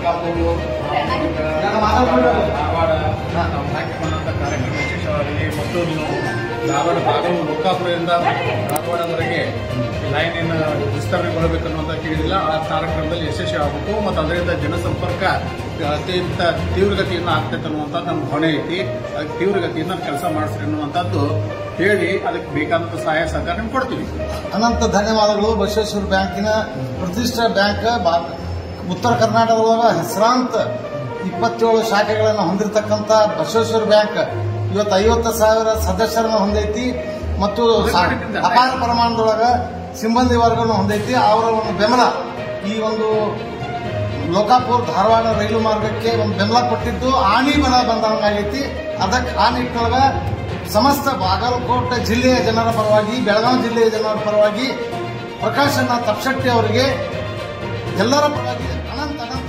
ಲೋಕಾಪುರ ಧಾರವಾಡ ನಾವು ಹಾಕಿಕೊಂಡಂಥ ಕಾರ್ಯಕ್ರಮ ವಿಶೇಷವಾಗಿದೆ ಮತ್ತು ನೀವು ಧಾರವಾಡ ಬಾಗಲು ಲೋಕಾಪುರದಿಂದ ಧಾರವಾಡವರೆಗೆ ಲೈನಿನ ವಿಸ್ತರಣೆಗೊಳ್ಳಬೇಕನ್ನುವಂತ ಕೇಳಿದಿಲ್ಲ ಆ ಕಾರ್ಯಕ್ರಮದಲ್ಲಿ ಯಶಸ್ವಿ ಆಗಬೇಕು ಮತ್ತು ಅದರಿಂದ ಜನಸಂಪರ್ಕ ಅತ್ಯಂತ ತೀವ್ರಗತಿಯಿಂದ ಆಗ್ತೈತೆ ಅನ್ನುವಂಥದ್ದು ನಮ್ಮ ಭಾವನೆ ಐತಿ ಅದಕ್ಕೆ ತೀವ್ರಗತಿಯಿಂದ ಕೆಲಸ ಮಾಡಿಸ್ರಿ ಅನ್ನುವಂಥದ್ದು ಹೇಳಿ ಅದಕ್ಕೆ ಬೇಕಾದಂಥ ಸಹಾಯ ಸಹಕಾರ ನಿಮ್ಗೆ ಕೊಡ್ತೀವಿ ಅನಂತ ಧನ್ಯವಾದಗಳು ಬಸವೇಶ್ವರ ಬ್ಯಾಂಕಿನ ಪ್ರತಿಷ್ಠಾ ಬ್ಯಾಂಕ್ ಬಾ- ಉತ್ತರ ಕರ್ನಾಟಕದೊಳಗ ಹೆಸರಾಂತ ಇಪ್ಪತ್ತೇಳು ಶಾಖೆಗಳನ್ನು ಹೊಂದಿರತಕ್ಕಂಥ ಬಸವೇಶ್ವರ ಬ್ಯಾಂಕ್ ಇವತ್ತು ಐವತ್ತು ಸಾವಿರ ಸದಸ್ಯರನ್ನು ಹೊಂದೈತಿ ಮತ್ತು ಸಾ- ಅಪಾರ ಪ್ರಮಾಣದೊಳಗ ಸಿಬ್ಬಂದಿ ವರ್ಗವನ್ನು ಹೊಂದೈತಿ ಅವರ ಒಂದು ಬೆಂಬಲ ಈ ಒಂದು ಲೋಕಾಪುರ ಧಾರವಾಡ ರೈಲು ಮಾರ್ಗಕ್ಕೆ ಒಂದು ಬೆಂಬಲ ಕೊಟ್ಟಿದ್ದು ಆಣಿ ಬಲ ಬಂದಂಗಾಗೈತಿ ಅದಕ್ಕೆ ಆ ನಿಟ್ಟಿನೊಳಗ ಸಮಸ್ತ ಬಾಗಲಕೋಟೆ ಜಿಲ್ಲೆಯ ಜನರ ಪರವಾಗಿ ಬೆಳಗಾವಿ ಜಿಲ್ಲೆಯ ಜನರ ಪರವಾಗಿ ಪ್ರಕಾಶ್ ಅಣ್ಣ ತಪ್ಶೆಟ್ಟಿ ಅವರಿಗೆ ಎಲ್ಲರ ಪರವಾಗಿ ಅನಂತ ಅನಂತ